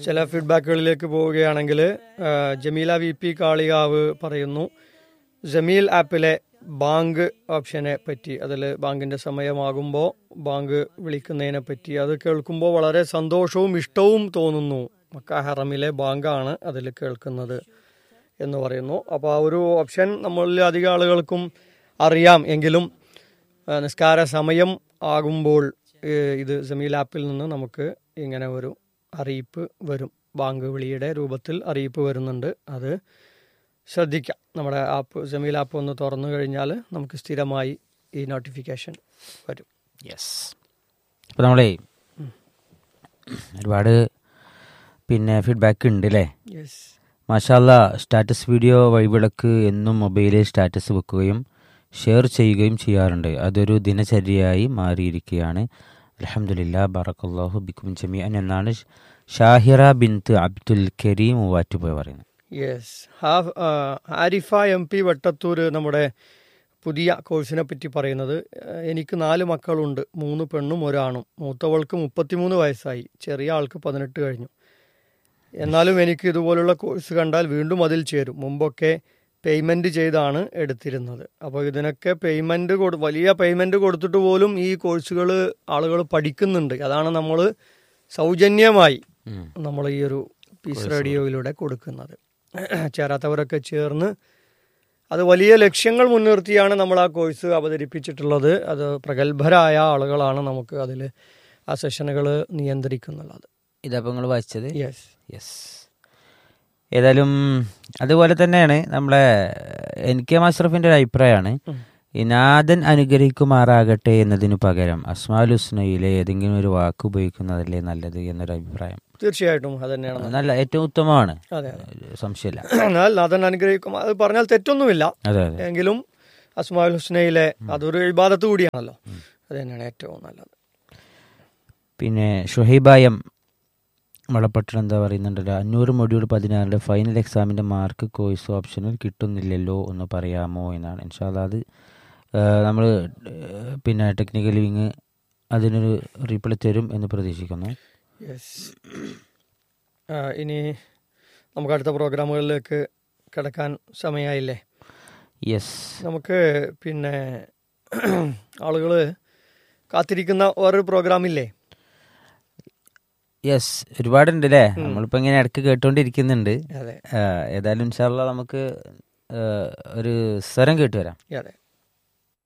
ചില ഫീഡ്ബാക്കുകളിലേക്ക് പോവുകയാണെങ്കിൽ ആ, ജമീല വി പി കാളികാവ് പറയുന്നു ജമീൽ ആപ്പിലെ ബാങ്ക് ഓപ്ഷനെ പറ്റി അതിൽ ബാങ്കിന്റെ സമയമാകുമ്പോൾ ബാങ്ക് വിളിക്കുന്നതിനെ പറ്റി അത് കേൾക്കുമ്പോൾ വളരെ സന്തോഷവും ഇഷ്ടവും തോന്നുന്നു മക്ക ഹറമിലെ ബാങ്കാണ് അതിൽ കേൾക്കുന്നത് എന്ന് പറയുന്നു അപ്പോൾ ആ ഒരു ഓപ്ഷൻ നമ്മളിൽ അധികം ആളുകൾക്കും അറിയാം എങ്കിലും ആ, നിസ്കാര സമയം ആകുമ്പോൾ ഏ, ഇത് ജമീൽ ആപ്പിൽ നിന്ന് നമുക്ക് ഇങ്ങനെ ഒരു അറിയിപ്പ് വരും ബാങ്ക് വിളിയുടെ രൂപത്തിൽ അറിയിപ്പ് വരുന്നുണ്ട് അത് ശ്രദ്ധിക്കാം നമ്മുടെ ആപ്പ് ജമീൽ ആപ്പ് ഒന്ന് തുറന്നു കഴിഞ്ഞാൽ നമുക്ക് സ്ഥിരമായി ഈ നോട്ടിഫിക്കേഷൻ വരും യെസ് അപ്പോൾ നമ്മളെ ഒരുപാട് പിന്നെ ഫീഡ്ബാക്ക് ഉണ്ട് അല്ലേ യെസ് മാഷാല്ല സ്റ്റാറ്റസ് വീഡിയോ വഴിവിളക്ക് എന്നും മൊബൈലിൽ സ്റ്റാറ്റസ് വെക്കുകയും ഷെയർ ചെയ്യുകയും ചെയ്യാറുണ്ട് അതൊരു ദിനചര്യയായി മാറിയിരിക്കുകയാണ് അലഹമുല്ല ബറക്കല്ലാഹു ബിക്കും ജമിയൻ എന്നാണ് ഷാഹിറ ബിൻത്ത് അബ്ദുൽ കരീം മൂവാറ്റുപോയ പറയുന്നത് yes Arifa M P Vattathur നമ്മുടെ പുതിയ കോഴ്സിനെ പറ്റി പറയുന്നത് ഏഹ്, എനിക്ക് നാല് മക്കളുണ്ട് മൂന്ന് പെണ്ണും ഒരാണും മൂത്തവൾക്ക് മുപ്പത്തിമൂന്ന് വയസ്സായി ചെറിയ ആൾക്ക് പതിനെട്ട് കഴിഞ്ഞു എന്നാലും എനിക്ക് ഇതുപോലുള്ള കോഴ്സ് കണ്ടാൽ വീണ്ടും അതിൽ ചേരും മുമ്പൊക്കെ പേയ്മെന്റ് ചെയ്താണ് എടുത്തിരുന്നത് അപ്പോൾ ഇതിനൊക്കെ പേയ്മെന്റ് കൊടു വലിയ പേയ്മെന്റ് കൊടുത്തിട്ട് പോലും ഈ കോഴ്സുകൾ ആളുകൾ പഠിക്കുന്നുണ്ട് അതാണ് നമ്മൾ സൗജന്യമായി ഉം. നമ്മൾ ഈ ഒരു പീസ് റേഡിയോയിലൂടെ കൊടുക്കുന്നത് ചേരാത്തവരൊക്കെ ചേർന്ന് അത് വലിയ ലക്ഷ്യങ്ങൾ മുൻനിർത്തിയാണ് നമ്മൾ ആ കോഴ്സ് അവതരിപ്പിച്ചിട്ടുള്ളത് അത് പ്രഗത്ഭരായ ആളുകളാണ് നമുക്ക് അതിൽ ആ സെഷനുകൾ നിയന്ത്രിക്കുന്നുള്ളത് ഇതപ്പോൾ നിങ്ങൾ വായിച്ചത് യെസ് യെസ് ഏതായാലും അതുപോലെ തന്നെയാണ് നമ്മളെ എൻ കെ മാഷ്റഫിൻ്റെ ഒരു അഭിപ്രായമാണ് ഉം. ഈ നാഥൻ അനുഗ്രഹിക്കുമാറാകട്ടെ എന്നതിനു പകരം അസ്മാൽ ഹുസ്നയിലെ ഏതെങ്കിലും ഒരു വാക്ക് ഉപയോഗിക്കുന്നതല്ലേ നല്ലത് എന്നൊരു അഭിപ്രായം തീർച്ചയായിട്ടും അത് തന്നെയാണ് നല്ല ഏറ്റവും ഉത്തമമാണ് അതെ അതെ സംശയമില്ല എന്നാൽ നാഥൻ അനുഗ്രഹിക്കും അത് പറഞ്ഞാൽ തെറ്റൊന്നുമില്ല അതെ അതെ എങ്കിലും അസ്മാൽ ഹുസ്നയിലെ അതൊരു ഇബാദത്ത് കൂടിയാണല്ലോ അത് തന്നെയാണ് ഏറ്റവും നല്ലത് പിന്നെ ഷുഹൈബായം വളപ്പട്ടണം എന്താ പറയുന്നുണ്ടല്ലോ അഞ്ഞൂറ് മൊഡ്യൂൾ പതിനാറിൻ്റെ ഫൈനൽ എക്സാമിൻ്റെ മാർക്ക് കോഴ്സ് ഓപ്ഷനിൽ കിട്ടുന്നില്ലല്ലോ എന്ന് പറയാമോ എന്നാണ് ഇൻഷാല്ല അത് നമ്മൾ പിന്നെ ടെക്നിക്കൽ വിങ് അതിനൊരു റീപ്ലൈ തരും എന്ന് പ്രതീക്ഷിക്കുന്നു യെസ് ഇനി നമുക്ക് അടുത്ത പ്രോഗ്രാമുകളിലേക്ക് കിടക്കാൻ സമയമായില്ലേ യെസ് നമുക്ക് പിന്നെ ആളുകൾ കാത്തിരിക്കുന്ന വേറൊരു പ്രോഗ്രാമില്ലേ യെസ് ഒരുപാടുണ്ട് അല്ലേ നമ്മളിപ്പോൾ ഇങ്ങനെ ഇടയ്ക്ക് കേട്ടുകൊണ്ടിരിക്കുന്നുണ്ട് അതെ ആ, ഏതായാലും ഇൻഷാല്ല നമുക്ക് ആ, ഒരു സ്വരം കേട്ടുവരാം അതെ